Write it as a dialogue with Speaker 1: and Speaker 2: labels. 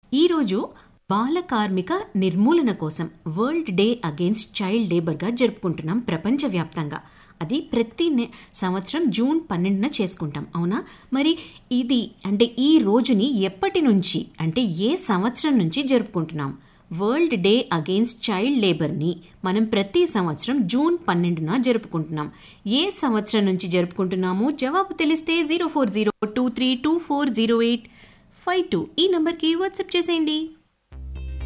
Speaker 1: ఈరోజు బాల కార్మిక నిర్మూలన కోసం వరల్డ్ డే అగేన్స్ట్ చైల్డ్ లేబర్గా జరుపుకుంటున్నాం ప్రపంచవ్యాప్తంగా అది ప్రతి నె- సంవత్సరం జూన్ పన్నెండున చేసుకుంటాం అవునా మరి ఇది అంటే ఈ రోజుని ఎప్పటి నుంచి అంటే ఏ సంవత్సరం నుంచి జరుపుకుంటున్నాం వరల్డ్ డే అగెయిన్స్ట్ చైల్డ్ లేబర్ని మనం ప్రతి సంవత్సరం జూన్ పన్నెండున జరుపుకుంటున్నాం ఏ సంవత్సరం నుంచి జరుపుకుంటున్నాము జవాబు తెలిస్తే zero four zero two three two four zero eight five two ఈ నంబర్కి వాట్సాప్ చేసేయండి